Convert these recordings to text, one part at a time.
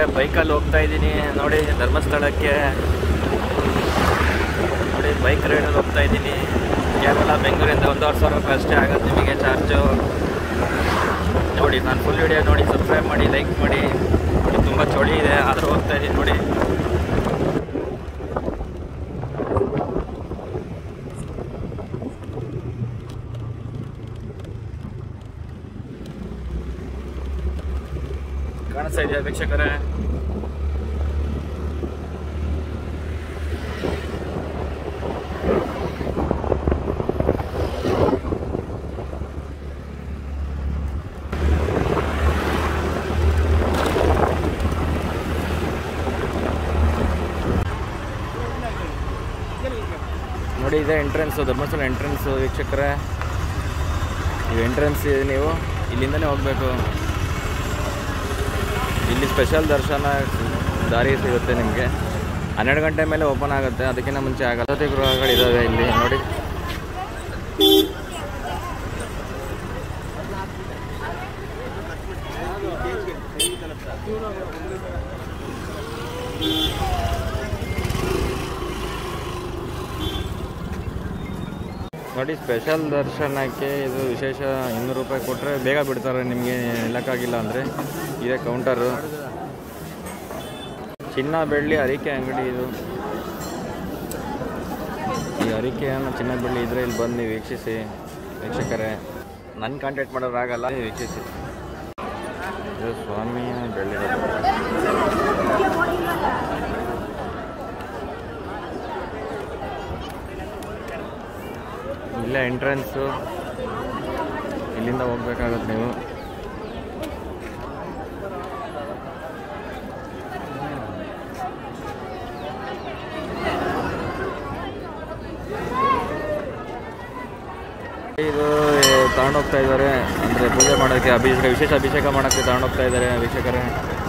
ಬೈಕಲ್ಲಿ ಹೋಗ್ತಾ ಇದ್ದೀನಿ ನೋಡಿ ಧರ್ಮಸ್ಥಳಕ್ಕೆ ನೋಡಿ ಬೈಕ್ ರೈಡಲ್ಲಿ ಹೋಗ್ತಾ ಇದ್ದೀನಿ ಕೇವಲ ಬೆಂಗಳೂರಿಂದ ಒಂದೂವರೆ ಸಾವಿರ ರೂಪಾಯಿ ಅಷ್ಟೇ ಆಗುತ್ತೆ ನಿಮಗೆ ಚಾರ್ಜು ನೋಡಿ ನಾನು ಫುಲ್ ವಿಡಿಯೋ ನೋಡಿ ಸಬ್ಸ್ಕ್ರೈಬ್ ಮಾಡಿ ಲೈಕ್ ಮಾಡಿ ನೋಡಿ ತುಂಬ ಚಳಿ ಇದೆ ಆದರೂ ಹೋಗ್ತಾ ಇದ್ದೀನಿ ನೋಡಿ ಕಾಣಿಸ್ತಾ ಇದೆಯಾ ವೀಕ್ಷಕರೇ ನೋಡಿ ಇದೆ ಎಂಟ್ರೆನ್ಸು ಧರ್ಮಸ್ಥಳ ಎಂಟ್ರೆನ್ಸು ವೀಕ್ಷಕರೇ ನೀವು ಎಂಟ್ರೆನ್ಸ್ ನೀವು ಇಲ್ಲಿಂದನೇ ಹೋಗಬೇಕು ಇಲ್ಲಿ ಸ್ಪೆಷಲ್ ದರ್ಶನ ದಾರಿ ಸಿಗುತ್ತೆ ನಿಮಗೆ ಹನ್ನೆರಡು ಗಂಟೆ ಮೇಲೆ ಓಪನ್ ಆಗುತ್ತೆ ಅದಕ್ಕಿಂತ ಮುಂಚೆ ಆಗಲ್ಲ ವಸತಿ ಗೃಹಗಳಿದ್ದಾವೆ ಇಲ್ಲಿ ನೋಡಿ ನೋಡಿ ಸ್ಪೆಷಲ್ ದರ್ಶನಕ್ಕೆ ಇದು ವಿಶೇಷ ಇನ್ನೂರು ರೂಪಾಯಿ ಕೊಟ್ಟರೆ ಬೇಗ ಬಿಡ್ತಾರೆ ನಿಮಗೆ ನಿಲ್ಲಕ್ಕಾಗಿಲ್ಲ ಅಂದರೆ ಇದೇ ಕೌಂಟರು ಚಿನ್ನ ಬೆಳ್ಳಿ ಅರಿಕೆ ಅಂಗಡಿ ಇದು ಈ ಅರಿಕೆಯನ್ನು ಚಿನ್ನ ಬೆಳ್ಳಿ ಇದ್ರೆ ಇಲ್ಲಿ ಬಂದು ನೀವು ವೀಕ್ಷಿಸಿ ವೀಕ್ಷಕರೇ ನನ್ನ ಕಾಂಟ್ಯಾಕ್ಟ್ ಮಾಡೋರಾಗಲ್ಲ ನೀವು ವೀಕ್ಷಿಸಿ ಇದು ಸ್ವಾಮಿ ಬೆಳ್ಳಿ ಇಲ್ಲೇ ಎಂಟ್ರೆನ್ಸು ಇಲ್ಲಿಂದ ಹೋಗ್ಬೇಕಾಗತ್ತೆ ನೀವು ಇದು ತಗೊಂಡೋಗ್ತಾ ಇದ್ದಾರೆ ಅಂದರೆ ಪೂಜೆ ಮಾಡೋಕ್ಕೆ ಅಭಿಷೇಕ ವಿಶೇಷ ಅಭಿಷೇಕ ಮಾಡೋಕ್ಕೆ ತಗೊಂಡೋಗ್ತಾ ಇದ್ದಾರೆ ವೀಕ್ಷಕರೇ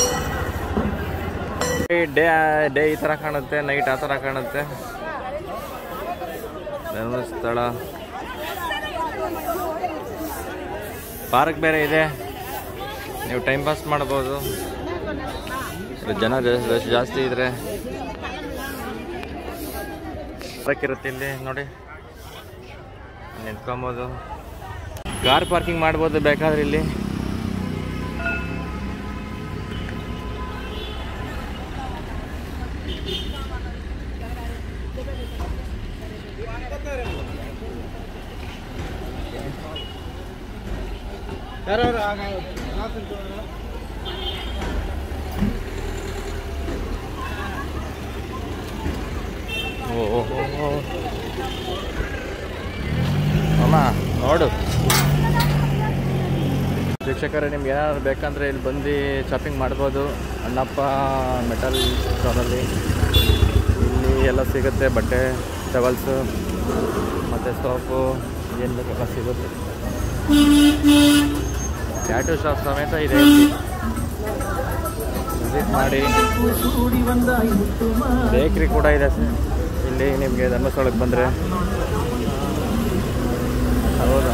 ಡೇ ಡೇ ಈ ಥರ ಕಾಣುತ್ತೆ ನೈಟ್ ಆ ಥರ ಕಾಣುತ್ತೆ ಧರ್ಮಸ್ಥಳ ಪಾರ್ಕ್ ಬೇರೆ ಇದೆ ನೀವು ಟೈಮ್ ಪಾಸ್ ಮಾಡ್ಬೋದು ಜನ ರಶ್ ಜಾಸ್ತಿ ಇದ್ರೆ ಪಾರ್ಕ್ ಇರುತ್ತೆ ಇಲ್ಲಿ ನೋಡಿ ನಿಂತ್ಕೊಬೋದು ಕಾರ್ ಪಾರ್ಕಿಂಗ್ ಮಾಡ್ಬೋದು ಬೇಕಾದ್ರೆ ಇಲ್ಲಿ ಓ ಓ, ಓ, ಓ. ಅಮ್ಮ ನೋಡು ವೀಕ್ಷಕರೇ ನಿಮ್ಗೆ ಏನಾದ್ರು ಬೇಕಂದರೆ ಇಲ್ಲಿ ಬಂದು ಶಾಪಿಂಗ್ ಮಾಡ್ಬೋದು ಅಣ್ಣಪ್ಪ ಮೆಟಲ್ ಸ್ಟೋರಲ್ಲಿ ಇಲ್ಲಿ ಎಲ್ಲ ಸಿಗುತ್ತೆ ಬಟ್ಟೆ ಟವಲ್ಸು ಮತ್ತು ಸೋಪು ಏನು ಬೇಕೆಲ್ಲ ಸಿಗುತ್ತೆ ಟ್ಯಾಟೂ ಶಾಪ್ ಸಮೇತ ಇದೆ ವಿಸಿಟ್ ಮಾಡಿ ಬೇಕ್ರಿ ಕೂಡ ಇದೆ ಸರ್ ಇಲ್ಲಿ ನಿಮಗೆ ಧರ್ಮಸ್ಥಳಕ್ಕೆ ಬಂದರೆ ಹೌದಾ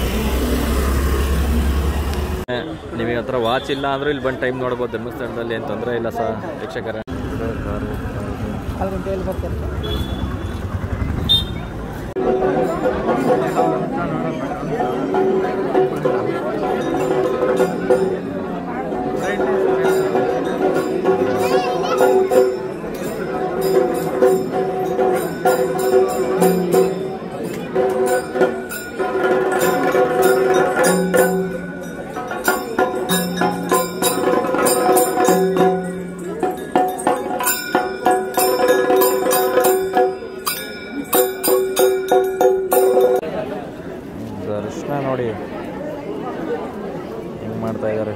ನಿಮಗೆ ಹತ್ರ ವಾಚ್ ಇಲ್ಲ ಅಂದರೂ ಇಲ್ಲಿ ಬಂದು ಟೈಮ್ ನೋಡ್ಬೋದು ಧರ್ಮಸ್ಥಳದಲ್ಲಿ ಏನು ತೊಂದರೆ ಇಲ್ಲ ಸರ್ ವೀಕ್ಷಕರೇ ದರ್ಶನ ನೋಡಿ ಹೆಂಗ್ ಮಾಡ್ತಾ ಇದ್ದಾರೆ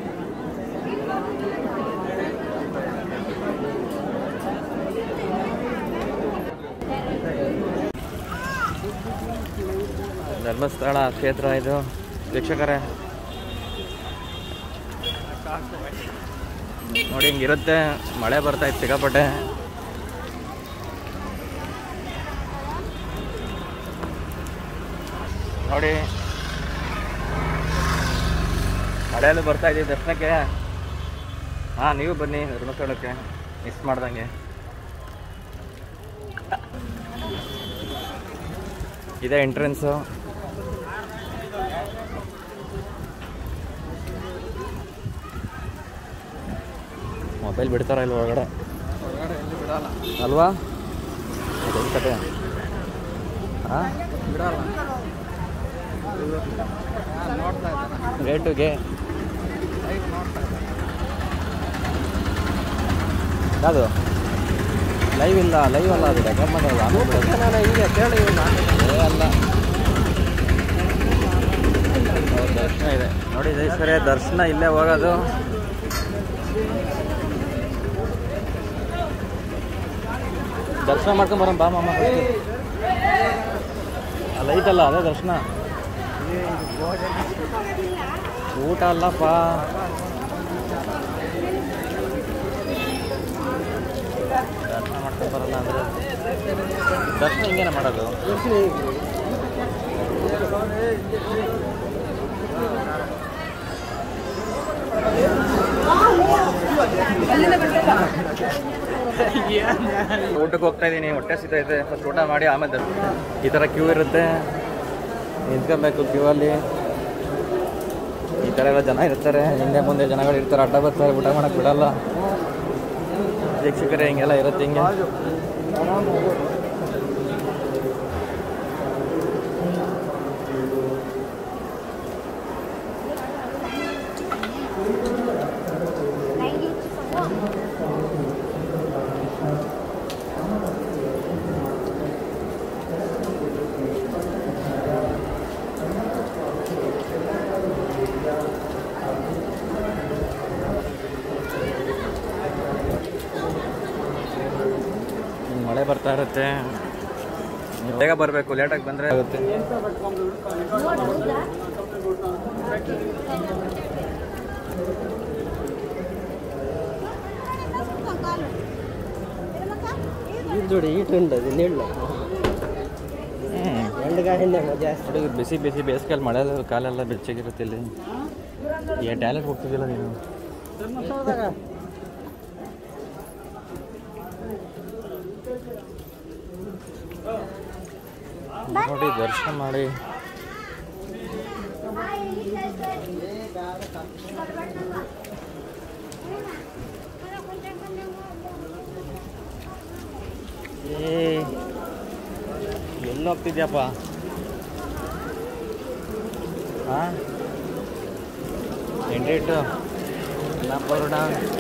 ಧರ್ಮಸ್ಥಳ ಕ್ಷೇತ್ರ ಇದು ವೀಕ್ಷಕರೇ ನೋಡಿ ಹಿಂಗಿರುತ್ತೆ ಮಳೆ ಬರ್ತಾ ಇತ್ತು ಸಿಕ್ಕಾಪಟ್ಟೆ ನೋಡಿ ಮಳೆಯಲ್ಲೂ ಬರ್ತಾ ಇದ್ದೀವಿ ದರ್ಶನಕ್ಕೆ ಹಾಂ ನೀವು ಬನ್ನಿ ಧರ್ಮಸ್ಥಳಕ್ಕೆ ಮಿಸ್ ಮಾಡ್ದಂಗೆ ಇದೆ ಎಂಟ್ರೆನ್ಸು ಮೊಬೈಲ್ ಬಿಡ್ತಾರ ಇಲ್ಲ ಒಳಗಡೆ ಹೊರಗಡೆ ಎಲ್ಲಿ ಬಿಡಲ್ಲ ಅಲ್ವಾ ಅದೊಂದು ಕತೆ ಹಾಂ ಬಿಡಲ್ಲ ಹಾಂ ನೋಡ್ತಾ ಇದ್ದಾರೆ ರೇಟುಗೆ ಲೈವ್ ನೋಡ್ತಾ ಇದ್ದಾರೆ ಯಾವುದು ಲೈವ್ ಇಲ್ಲ ಲೈವ್ ಅಲ್ಲ ಅದು ರೆಕಾರ್ಡ್ ಮಾಡೋದು ಆಮೇಲೆ ಬಿಡೋದು. ನಾನು ಹಿಂಗೆ ಕೇಳಿ ಏ ಅಲ್ಲ ಹೌದು, ದರ್ಶನ ಇದೆ ನೋಡಿ ಸರಿ ದರ್ಶನ ಇಲ್ಲೇ ಹೋಗೋದು ದರ್ಶನ ಮಾಡ್ಕೊಂಡ್ ಬರೋಣ ಬಾ ಮಾಮ ಅಲ್ಲ ಐತಲ್ಲ ಅದೇ ದರ್ಶನ ಊಟ ಅಲ್ಲಪ್ಪ ದರ್ಶನ ಮಾಡ್ಕೊಂಡ್ ಬರಲ್ಲ ಅಂದ್ರೆ ದರ್ಶನ ಹಿಂಗೇನೆ ಮಾಡೋದು ಊಟಕ್ಕೆ ಹೋಗ್ತಾ ಇದ್ದೀನಿ ಹೊಟ್ಟೆ ಸಿಗ್ತೈತೆ ಫಸ್ಟ್ ಊಟ ಮಾಡಿ ಆಮೇಲೆ ದರ್ಶನ. ಈ ಥರ ಕ್ಯೂ ಇರುತ್ತೆ ನಿಂತ್ಕೊಬೇಕು ಕ್ಯೂ ಅಲ್ಲಿ ಈ ಥರ ಎಲ್ಲ ಜನ ಇರ್ತಾರೆ ಹಿಂದೆ ಮುಂದೆ ಜನಗಳು ಇರ್ತಾರೆ ಅಡ್ಡ ಬರ್ತಾರೆ ಊಟ ಮಾಡಕ್ಕೆ ಬಿಡಲ್ಲ ವೀಕ್ಷಕರೇ ಹಿಂಗೆಲ್ಲ ಇರುತ್ತೆ ಹಿಂಗೆ ಹಿಂಗ್ ಮಳೆ ಬರ್ತಾ ಇರುತ್ತೆ ನೀವು ಬೇಗ ಬರಬೇಕು ಲೇಟಾಗಿ ಬಂದರೆ ಆಗುತ್ತೆ చూడు ఇటు ఉండదు నీళ్ళు ಹ್ಞೂ ఎండగానే ಜಾಸ್ತಿ ನೋಡಿ ಬಿಸಿ ಬಿಸಿ ಬೇಸಿಗೆಯಲ್ಲಿ ಮಳೆ ಕಾಲೆಲ್ಲ ಬೆಚ್ಚಗಿರುತ್ತೆ ಇಲ್ಲಿ ಏ ಟ್ಯಾಲೆಂಟ್ ಹೋಗ್ತಿದ್ದಿಲ್ಲ ನೀನು ನೋಡಿ ದರ್ಶನ ಮಾಡಿ ಏ ಎಲ್ಲಿ ಹೋಗ್ತಿದ್ಯಪ್ಪ ಹಾಂ ಎಂಟ್ರಿ ಇಟ್ಟು ಬರೋಣ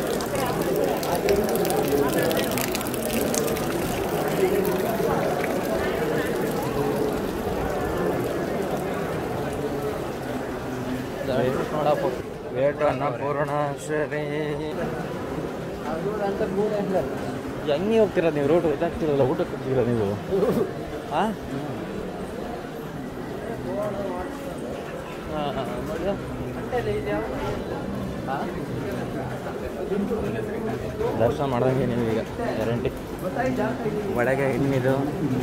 ನೋಡಪ್ಪ ವೇಟ ಅನ್ನಪೂರ್ಣ ಸರಿ ಹೆಂಗೆ ಹೋಗ್ತೀರ ನೀವು ರೋಡ್ ಗೊತ್ತಾಗ್ತಿರಲ್ಲ ಊಟಕ್ಕೆ ಹೋಗ್ತೀರ ನೀವು ಹಾಂ ದರ್ಶನ ಮಾಡ್ದಂಗೆ ನೀವೀಗ ಗ್ಯಾರಂಟಿ ಒಳಗೆ ಹೆಣ್ಣಿದು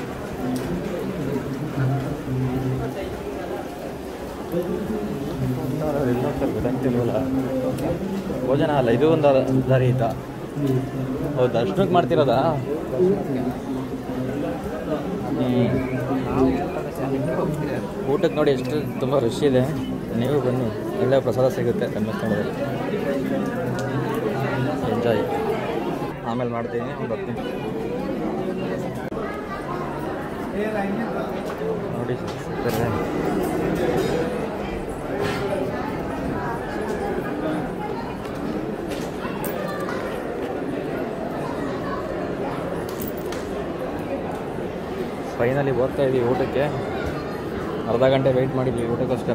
ಎಲ್ಲಿ ಹೋಗ್ತಾರೆ ಗೊತ್ತಾಗ್ತಿಲ್ವಲ್ಲ ಭೋಜನ ಅಲ್ಲ ಇದು ಒಂದು ದಾರಿ ಐತಾ ಹೌದು ದರ್ಶನಕ್ಕೆ ಮಾಡ್ತಿರೋದಾ ಹ್ಞೂ ಊಟಕ್ಕೆ ನೋಡಿ ಎಷ್ಟು ತುಂಬ ರಶ್ ಇದೆ ನೀವು ಬನ್ನಿ ಒಳ್ಳೆಯ ಪ್ರಸಾದ ಸಿಗುತ್ತೆ ಧರ್ಮಸ್ಥಳದಲ್ಲಿ ಎಂಜಾಯ್ ಆಮೇಲೆ ಮಾಡ್ತೀನಿ ಬರ್ತೀನಿ ನೋಡಿ ಸಿಗ್ತಾರೆ ಫೈನಲಿ ಹೋಗ್ತಾ ಇದ್ದೀವಿ ಊಟಕ್ಕೆ ಅರ್ಧ ಗಂಟೆ ವೆಯ್ಟ್ ಮಾಡಿದ್ವಿ ಊಟಕ್ಕೋಸ್ಕರ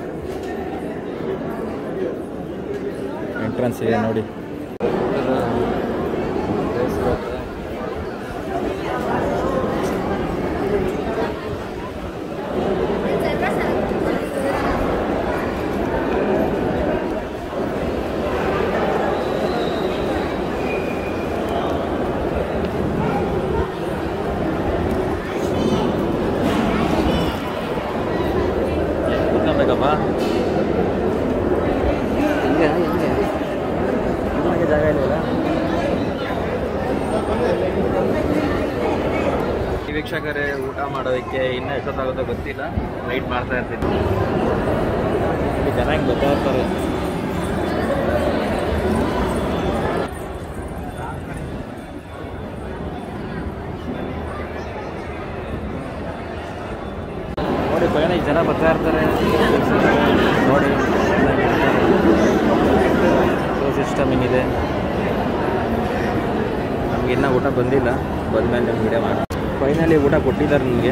ಎಂಟ್ರೆನ್ಸ್ ಇದೆ ನೋಡಿ ಕೂತ್ಕೊಬೇಕಪ್ಪ ಹಿಂಗೆ ಹಿಂಗೆ ವೀಕ್ಷಕರೇ ಊಟ ಮಾಡೋದಕ್ಕೆ ಇನ್ನೂ ಎಷ್ಟೊತ್ತಾಗುತ್ತೋ ಗೊತ್ತಿಲ್ಲ ವೆಯ್ಟ್ ಮಾಡ್ತಾ ಇರ್ತೀನಿ ಇಲ್ಲಿ ಜನ ಹಿಂಗೆ ಬರ್ತಾ ಇರ್ತಾರೆ ನೋಡಿ ಫೈನಾಗಿ ಜನ ಬರ್ತಾ ಇರ್ತಾರೆ ನೋಡಿ ಸಿಸ್ಟಮ್ ಹಿಂಗಿದೆ ನಮ್ಗೆ ಇನ್ನೂ ಊಟ ಬಂದಿಲ್ಲ ಬಂದಮೇಲೆ ನಿಮ್ಗೆ ವಿಡಿಯೋ ಮಾಡಿ ಫೈನಲಿ ಊಟ ಕೊಟ್ಟಿದ್ದಾರೆ ನಿಮಗೆ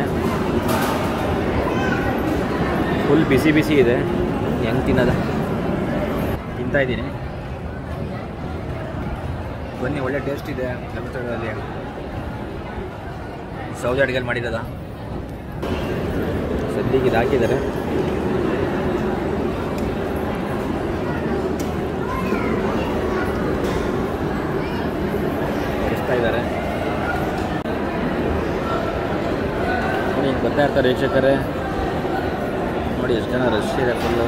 ಫುಲ್ ಬಿಸಿ ಬಿಸಿ ಇದೆ ಹೆಂಗೆ ತಿನ್ನೋದ ತಿಂತಾ ಇದ್ದೀನಿ ಬನ್ನಿ ಒಳ್ಳೆ ಟೇಸ್ಟ್ ಇದೆ ಧರ್ಮಸ್ಥಳದಲ್ಲಿ ಸೌದೆ ಅಡುಗೆಲಿ ಮಾಡಿದ್ದದ ಸದ್ಯಕ್ಕೆ ಇದು ಹಾಕಿದ್ದಾರೆ ಬಡಿಸ್ತಾ ಇದ್ದಾರೆ ನೋಡಿ ಹಿಂಗೆ ಬರ್ತಾ ಇರ್ತಾರೆ ವೀಕ್ಷಕರೇ ನೋಡಿ ಎಷ್ಟು ಜನ ರಶ್ ಇದೆ ಫುಲ್ಲು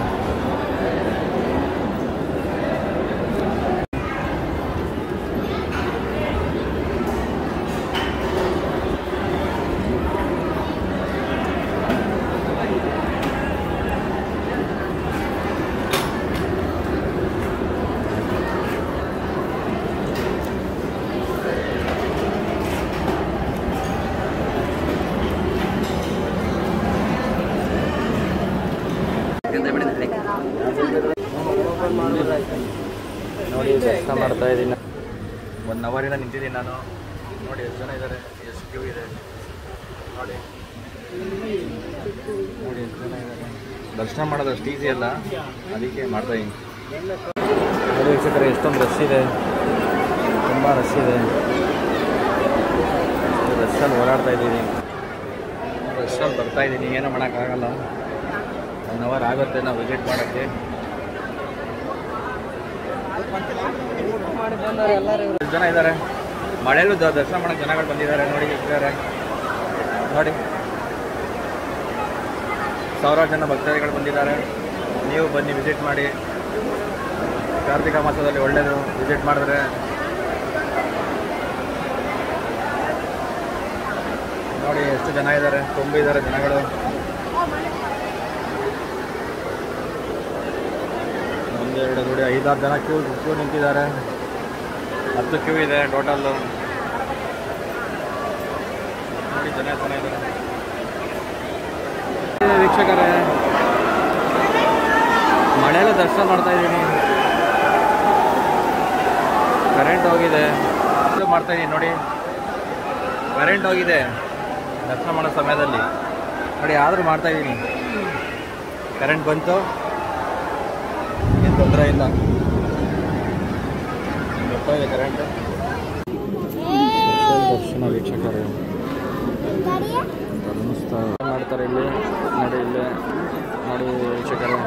ನೋಡಿ ದರ್ಶನ ಮಾಡ್ತಾ ಇದ್ದೀನಿ ಒನ್ ಅವರಿಂದ ನಿಂತಿದ್ದೀನಿ ನಾನು ನೋಡಿ ಎಷ್ಟು ಜನ ಇದ್ದಾರೆ ಎಷ್ಟು ಕ್ಯೂ ಇದೆ ನೋಡಿ ನೋಡಿ ಎಷ್ಟು ಜನ ಇದ್ದಾರೆ ದರ್ಶನ ಮಾಡೋದು ಅಷ್ಟು ಈಸಿ ಅಲ್ಲ ಅದಕ್ಕೆ ಮಾಡ್ತಾ ಇದ್ದೀನಿ ನೋಡಿ ವೀಕ್ಷಕರೇ ಎಷ್ಟೊಂದು ರಶ್ ಇದೆ ತುಂಬ ರಶ್ ಇದೆ ರಶಲ್ಲಿ ಓಡಾಡ್ತಾ ಇದ್ದೀನಿ ರಶಲ್ಲಿ ಬರ್ತಾ ಇದ್ದೀನಿ ಏನೂ ಮಾಡೋಕ್ಕಾಗಲ್ಲ ಒನ್ ಅವರ್ ಆಗುತ್ತೆ ನಾವು ವಿಸಿಟ್ ಮಾಡೋಕ್ಕೆ ಮಾಡಿ ಬಂದವ್ರು ಎಲ್ಲರೂ ಎಷ್ಟು ಜನ ಇದ್ದಾರೆ ಮಳೆಯಲ್ಲೂ ದ- ದರ್ಶನ ಮಾಡೋಕ್ಕೆ ಜನಗಳು ಬಂದಿದ್ದಾರೆ ನೋಡಿ ಇದ್ದಾರೆ ನೋಡಿ ಸಾವಿರಾರು ಜನ ಭಕ್ತಾದಿಗಳು ಬಂದಿದ್ದಾರೆ ನೀವು ಬನ್ನಿ ವಿಸಿಟ್ ಮಾಡಿ ಕಾರ್ತಿಕ ಮಾಸದಲ್ಲಿ ಒಳ್ಳೆಯದು ವಿಸಿಟ್ ಮಾಡಿದ್ರೆ ನೋಡಿ ಎಷ್ಟು ಜನ ಇದ್ದಾರೆ ತುಂಬಿದ್ದಾರೆ ಜನಗಳು ಒಂದೆರಡು ನೋಡಿ ಐದಾರು ಜನ ಕ್ಯೂ ಕ್ಯೂ ನಿಂತಿದ್ದಾರೆ ಹತ್ತು ಕ್ಯೂ ಇದೆ ಟೋಟಲ್ಲು ನೋಡಿ ಜನ ಚೆನ್ನಾಗಿದ್ದಾರೆ ವೀಕ್ಷಕರೇ ಮಳೆಯಲ್ಲೂ ದರ್ಶನ ಮಾಡ್ತಾ ಇದ್ದೀನಿ ಕರೆಂಟ್ ಹೋಗಿದೆ ಇದು ಮಾಡ್ತಾ ಇದ್ದೀನಿ ನೋಡಿ ಕರೆಂಟ್ ಹೋಗಿದೆ ದರ್ಶನ ಮಾಡೋ ಸಮಯದಲ್ಲಿ ನೋಡಿ ಆದರೂ ಮಾಡ್ತಾ ಇದ್ದೀನಿ ಕರೆಂಟ್ ಬಂತು ಏನು ತೊಂದರೆ ಇಲ್ಲ ಬರ್ತಾ ಇದೆ ಕರೆಂಟ್ ದರ್ಶನ ವೀಕ್ಷಕರು ಧರ್ಮಸ್ಥಳ ಮಾಡ್ತಾರೆ ಇಲ್ಲಿ ನೋಡಿ ಇಲ್ಲಿ ನೋಡಿ ವೀಕ್ಷಕರು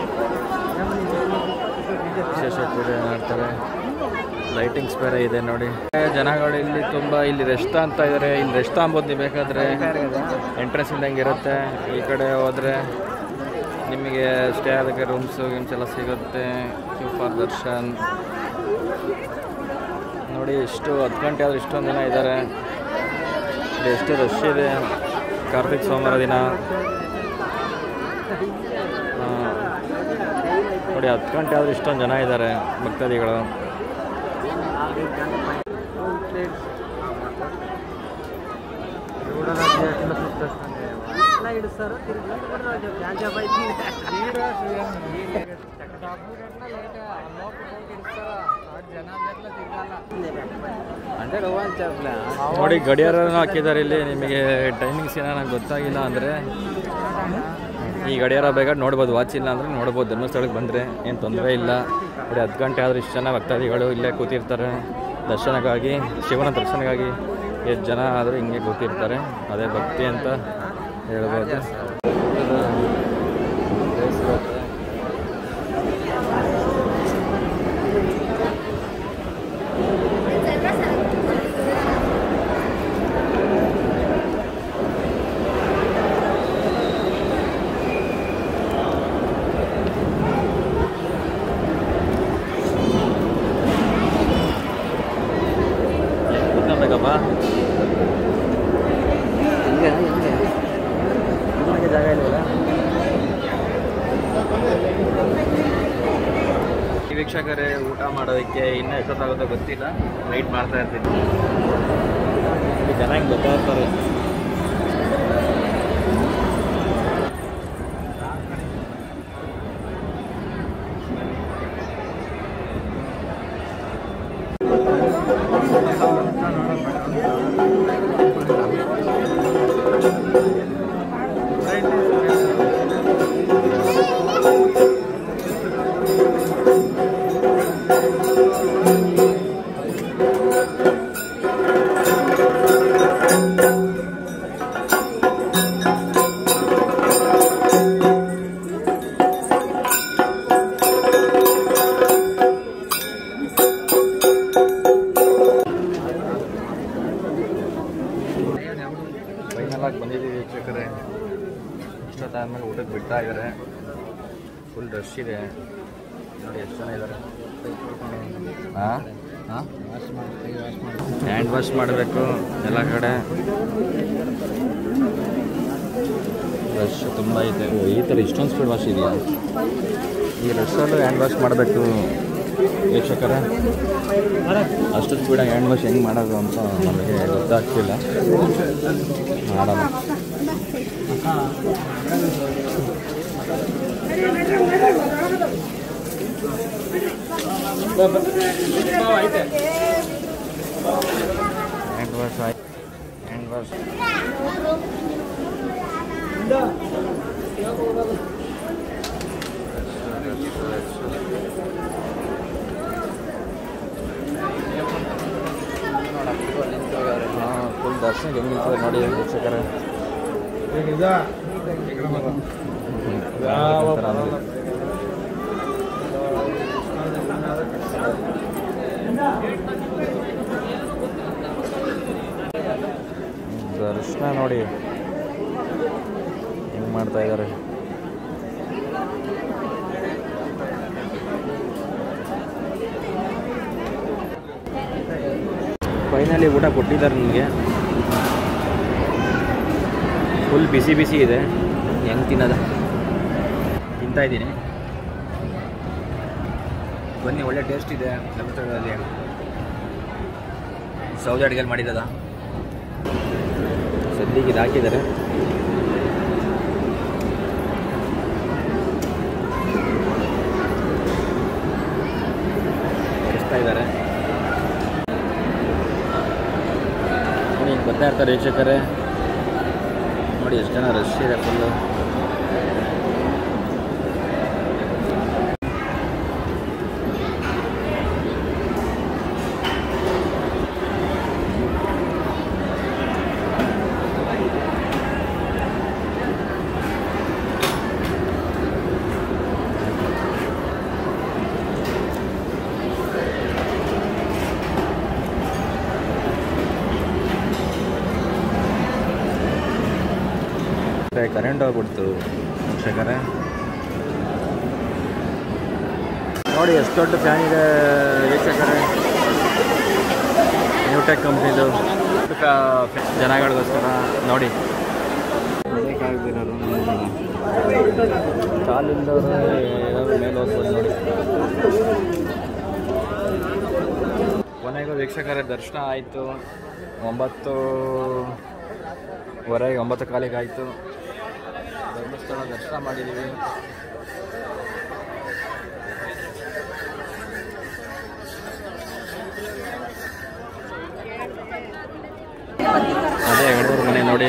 ವಿಶೇಷ ಪೂಜೆ ಮಾಡ್ತಾರೆ ಲೈಟಿಂಗ್ಸ್ ಬೇರೆ ಇದೆ ನೋಡಿ ಜನಗಳು ಇಲ್ಲಿ ತುಂಬ ಇಲ್ಲಿ ರೆಸ್ಟ್ ಅಂತ ಇದ್ದಾರೆ ಇಲ್ಲಿ ರೆಸ್ಟ್ ಅಂಬೋದು ನೀವು ಬೇಕಾದರೆ ಎಂಟ್ರೆನ್ಸ್ ಇದ್ದಂಗೆ ಇರುತ್ತೆ ಈ ಕಡೆ ಹೋದರೆ ನಿಮಗೆ ಸ್ಟೇ ಆಗೋಕ್ಕೆ ರೂಮ್ಸು ಗೀಮ್ಸ್ ಎಲ್ಲ ಸಿಗುತ್ತೆ ಕ್ಯೂ ಫಾರ್ ದರ್ಶನ್ ನೋಡಿ ಎಷ್ಟು ಹತ್ತು ಗಂಟೆ ಆದರೂ ಇಷ್ಟೊಂದು ಜನ ಇದ್ದಾರೆ ಇಲ್ಲಿ ಎಷ್ಟು ರಶ್ ಇದೆ ಕಾರ್ತಿಕ್ ಸೋಮವಾರ ದಿನ ಆ, ನೋಡಿ ಹತ್ತು ಗಂಟೆ ಆದರೂ ಇಷ್ಟೊಂದು ಜನ ಇದ್ದಾರೆ ಭಕ್ತಾದಿಗಳು ಇಡಿಸ್ತಾರೋ ತಿರುಗಿ ಗಾಂಜಾ ನೋಡಿ ಗಡಿಯಾರನೂ ಹಾಕಿದ್ದಾರೆ ಇಲ್ಲಿ ನಿಮಗೆ ಟೈಮಿಂಗ್ಸ್ ಏನಾರ ಗೊತ್ತಾಗಿಲ್ಲ ಅಂದರೆ ಈ ಗಡಿಯಾರ ಬೇಕಾದ್ರೆ ನೋಡ್ಬೋದು ವಾಚ್ ಇಲ್ಲ ಅಂದರೆ ನೋಡ್ಬೋದು ಧರ್ಮಸ್ಥಳಕ್ಕೆ ಬಂದರೆ ಏನು ತೊಂದರೆ ಇಲ್ಲ ನೋಡಿ ಹತ್ತು ಗಂಟೆ ಆದರೂ ಇಷ್ಟು ಜನ ಭಕ್ತಾದಿಗಳು ಇಲ್ಲೇ ಕೂತಿರ್ತಾರೆ ದರ್ಶನಕ್ಕಾಗಿ ಶಿವನ ದರ್ಶನಕ್ಕಾಗಿ ಎಷ್ಟು ಜನ ಆದರೂ ಹಿಂಗೆ ಕೂತಿರ್ತಾರೆ ಅದೇ ಭಕ್ತಿ ಅಂತ ಹೇಳ್ಬೋದು ಕುತ್ಕೊಬೇಕಪ್ಪ ವೀಕ್ಷಕರೇ ಊಟ ಮಾಡೋದಕ್ಕೆ ಇನ್ನೂ ಎಷ್ಟೊತ್ತಾಗುತ್ತೋ ಗೊತ್ತಿಲ್ಲ ವೆಯ್ಟ್ ಮಾಡ್ತಾ ಇರ್ತೀನಿ ಇಲ್ಲಿ ಚೆನ್ನಾಗಿ ಬರ್ತಾ ಇರ್ತಾರೆ ಫೈನಲ್ ಆಗಿ ಬಂದಿದ್ದೀವಿ ವೀಕ್ಷಕರೇ ಇಷ್ಟೊತ್ತಾದ್ಮೇಲೆ ಊಟಕ್ಕೆ ಬಿಡ್ತಾ ಇದ್ದಾರೆ ಫುಲ್ ರಶ್ ಇದೆ ನೋಡಿ ಎಷ್ಟು ಜನ ಇದ್ದಾರೆ ಹಾಂ ಹಾಂ ಹ್ಯಾಂಡ್ ವಾಶ್ ಮಾಡಬೇಕು ಎಲ್ಲ ಕಡೆ ರಶ್ ತುಂಬ ಐತೆ ಓ, ಈ ಥರ ಇಷ್ಟೊಂದು ಸ್ಪೀಡ್ ವಾಶ್ ಇದೆಯಾ ಈ ರಶಲ್ಲೂ ಹ್ಯಾಂಡ್ ವಾಶ್ ಮಾಡಬೇಕು ವೀಕ್ಷಕರೇ ಅಷ್ಟು ಸ್ಪೀಡಾಗಿ ಹ್ಯಾಂಡ್ ವಾಶ್ ಹೆಂಗೆ ಮಾಡೋದು ಅಂತ ನಮಗೆ ಗೊತ್ತಾಗ್ತಿಲ್ಲ ಮಾಡೋಣ ಹ್ಯಾಂಡ್ ವಾಶ್ ಆಯ್ತು ಹ್ಯಾಂಡ್ ವಾಶ್ ಹಾಂ ಫುಲ್ ದರ್ಶನ ಹೆಂಗೆ ನಿಂತಿದೆ ನೋಡಿ ವೀಕ್ಷಕರೇ ದರ್ಶನ ನೋಡಿ ಹೆಂಗೆ ಮಾಡ್ತಾ ಇದ್ದಾರೆ ಫೈನಲಿ ಊಟ ಕೊಟ್ಟಿದ್ದಾರೆ ನನಗೆ ಫುಲ್ ಬಿಸಿ ಬಿಸಿ ಇದೆ ಹೆಂಗೆ ತಿನ್ನೋದ ತಿಂತಾ ಇದ್ದೀನಿ ಬನ್ನಿ ಒಳ್ಳೆ ಟೇಸ್ಟ್ ಇದೆ ಧರ್ಮಸ್ಥಳದಲ್ಲಿ ಸೌದೆ ಅಡುಗೆಲಿ ಮಾಡಿದ್ದದ ಸದ್ಯಕ್ಕೆ ಇದು ಹಾಕಿದ್ದಾರೆ ಎಸ್ತಾ ಇದ್ದಾರೆ ನೋಡಿ ಹಿಂಗೆ ಬರ್ತಾ ಇರ್ತಾರೆ ವೀಕ್ಷಕರೇ ನೋಡಿ ಎಷ್ಟು ಜನ ರಶ್ ಇದೆ ಫುಲ್ಲು ಕರೆಂಟ್ ಹೋಗ್ಬಿಡ್ತು ವೀಕ್ಷಕರೇ ನೋಡಿ ಎಷ್ಟು ದೊಡ್ಡ ಫ್ಯಾನ್ ಇದೆ ವೀಕ್ಷಕರೇ ನ್ಯೂಟೆಕ್ ಕಂಪ್ನಿದು ಜನಗಳಿಗೋಸ್ಕರ ನೋಡಿ ಬೇಕಾಗ್ದಿರೋರು ಕಾಲಿಂದವರು ಏನಾದ್ರು ಮೇಲೆ ಹೋಗ್ಬೋದು ನೋಡಿ ಕೊನೆಗೂ ವೀಕ್ಷಕರ ದರ್ಶನ ಆಯಿತು ಒಂಬತ್ತು ವರೆಗೆ ಒಂಬತ್ತು ಕಾಲಿಗೆ ಆಯಿತು ಧರ್ಮಸ್ಥಳ ದರ್ಶನ ಮಾಡಿದ್ದೀವಿ ಅದೇ ಹೆಣ್ಣೂರು ಮನೆ ನೋಡಿ